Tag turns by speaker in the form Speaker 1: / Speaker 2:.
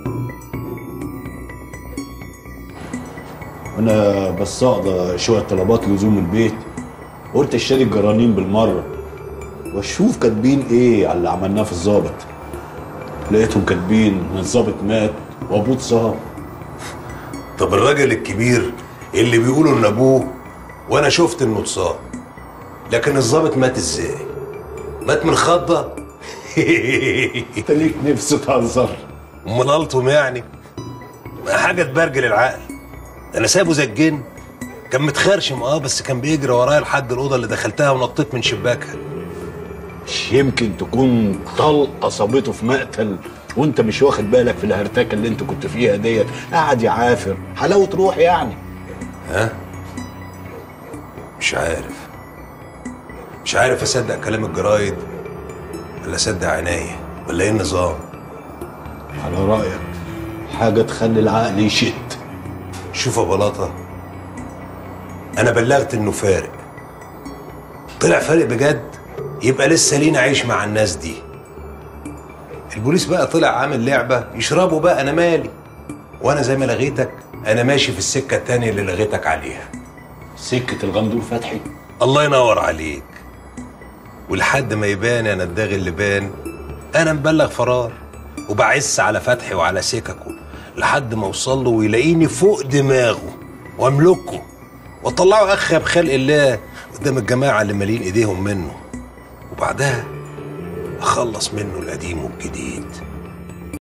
Speaker 1: انا بس اقضى شويه طلبات لزوم البيت قلت اشتري الجرانين بالمره واشوف كاتبين ايه على اللي عملناه في الظابط لقيتهم كاتبين ان الظابط مات وابوه اتصاب
Speaker 2: طب الراجل الكبير اللي بيقولوا ان ابوه وانا شفت انه اتصاب لكن الظابط مات ازاي مات من خضه
Speaker 1: انت ليك نفس تهزر
Speaker 2: امال الطم يعني ما حاجه تبرجل العقل انا سايبه زي الجن كان متخرشم اه بس كان بيجري ورايا لحد الاوضه اللي دخلتها ونطيت من شباكها
Speaker 1: مش يمكن تكون طلقه صابته في مقتل وانت مش واخد بالك في الهرتكه اللي انت كنت فيها ديت قاعد يعافر حلاوه روح يعني
Speaker 2: ها مش عارف مش عارف اصدق كلام الجرايد ولا اصدق عينيا ولا ايه النظام
Speaker 1: على رايك حاجه تخلي العقل يشت
Speaker 2: شوف يا بلاطه انا بلغت انه فارق طلع فارق بجد يبقى لسه لينا عيش مع الناس دي البوليس بقى طلع عامل لعبه يشربوا بقى انا مالي وانا زي ما لغيتك انا ماشي في السكه التانيه اللي لغيتك عليها
Speaker 1: سكه الغندور فتحي
Speaker 2: الله ينور عليك ولحد ما يبان انا الداغي اللي بان انا مبلغ فرار وبعس على فتحي وعلى سككه لحد ما اوصل له ويلاقيني فوق دماغه واملكه واطلعه اخ بخلق الله قدام الجماعه اللي مالين ايديهم منه وبعدها اخلص منه القديم والجديد